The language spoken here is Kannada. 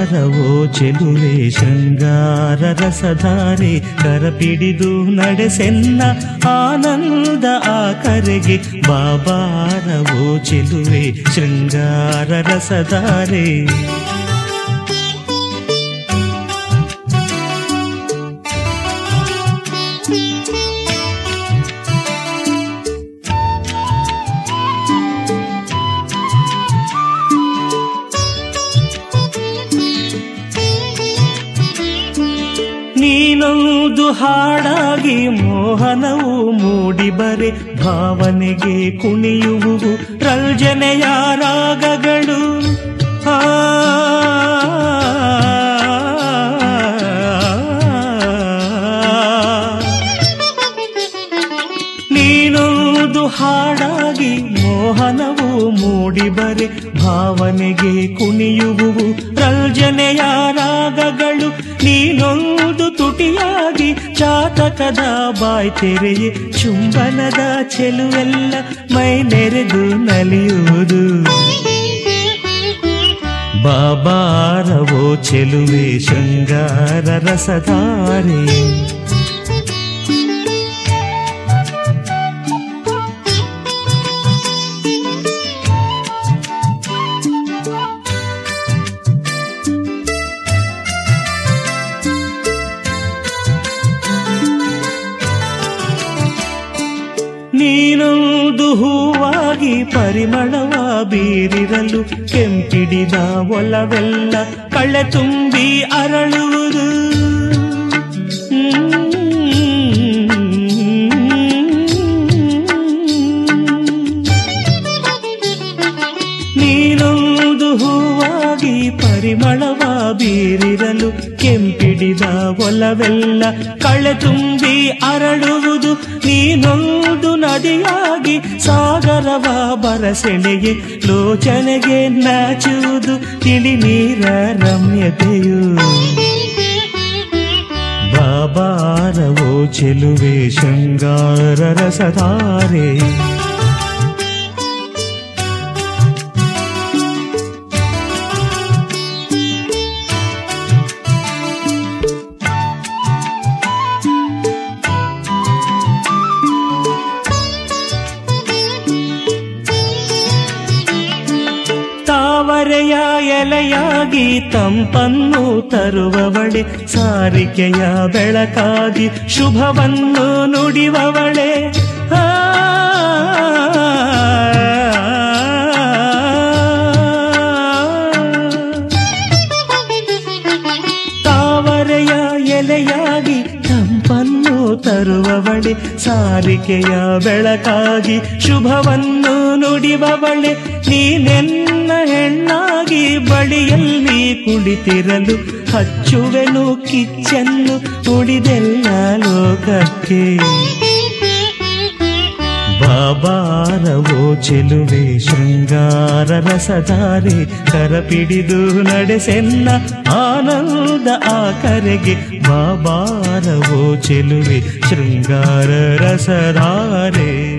ಬಾಬಾರವೋ ಚೆಲುವೆ ಶೃಂಗಾರ ರಸಧಾರೆ ಕರಪಿಡಿದು ನಡೆಸೆನ್ನ ಆನಂದ ಆ ಕರೆಗೆ ಬಾಬಾರವೋ ಚೆಲುವೆ ಶೃಂಗಾರ ರಸಧಾರೆ ನೀನೊಂದು ಹಾಡಾಗಿ ಮೋಹನವು ಮೂಡಿಬರೆ ಭಾವನೆಗೆ ಕುಣಿಯುವುದು ರಂಜನೆಯ ರಾಗಗಳು ಆ ನೀನೊಂದು ಹಾಡಾಗಿ ಮೋಹನವು ಮೂಡಿಬರೆ ಭಾವನೆಗೆ ಕುಣಿಯುವುದು ರಂಜನೆಯ ರಾಗಗಳು ನೀನೊಂದು ತುಟಿಯಾಗಿ ಚಾತಕದ ಬಾಯ್ ತೆರೆಯೇ ಚುಂಬನದ ಚೆಲುವೆಲ್ಲ ಮೈ ನೆರೆದು ನಲಿಯುವುದು ಬಾಬಾರವೋ ಚೆಲುವೆ ಶೃಂಗಾರ ರಸಧಾರೆ ನೀನೊಂದು ಹೂವಾಗಿ ಪರಿಮಳವ ಬೀರಿರಲು ಕೆಂಪಿಡಿದ ಒಲವೆಲ್ಲ ಕಳೆ ತುಂಬಿ ಅರಳುವುದು ನೀನೊಂದು ಹೂವಾಗಿ ಪರಿಮಳವ ಬೀರಿರಲು ಕೆಂಪಿಡಿದ ಒಲವೆಲ್ಲ ಕಳೆ ತುಂಬಿ ಅರಳುವುದು ನೀನೊಂದು ನದಿಯಾಗಿ ಸಾಗರವ ಬರಸೆಳೆಗೆ ಲೋಚನೆಗೆ ನಾಚುವುದು ತಿಳಿ ನೀರ ರಮ್ಯತೆಯು ಬಾಬಾರವೋ ಚೆಲುವೆ ಶೃಂಗಾರ ರಸಧಾರೆ ತಾವರೆಯ ಎಲೆಯಾಗಿ ತಂಪನ್ನು ತರುವವಳೆ ಸಾರಿಕೆಯ ಬೆಳಕಾಗಿ ಶುಭವನ್ನು ನುಡಿವವಳೆ ಆ ತಾವರೆಯ ಎಲೆಯಾಗಿ ತಂಪನ್ನು ತರುವವಳೆ ಸಾರಿಕೆಯ ಬೆಳಕಾಗಿ ಶುಭವನ್ನು ನುಡಿವವಳೆ ನೀನೆನ್ನ ಹೆಣ್ಣಾಗಿ ಬಳಿಯಲ್ಲಿ ಕುಳಿತಿರಲು ಹಚ್ಚುವೆನು ಕಿಚ್ಚನ್ನು ಉಳಿದೆಲ್ಲ ಲೋಕಕ್ಕೆ ಬಾಬಾರವೋ ಚೆಲುವೆ ಶೃಂಗಾರ ರಸಧಾರೆ ಕರಪಿಡಿದು ನಡೆಸೆನ್ನ ಆನಂದ ಆ ಕರೆಗೆ ಬಾಬಾರವೋ ಚೆಲುವೆ ಶೃಂಗಾರ ರಸಧಾರೆ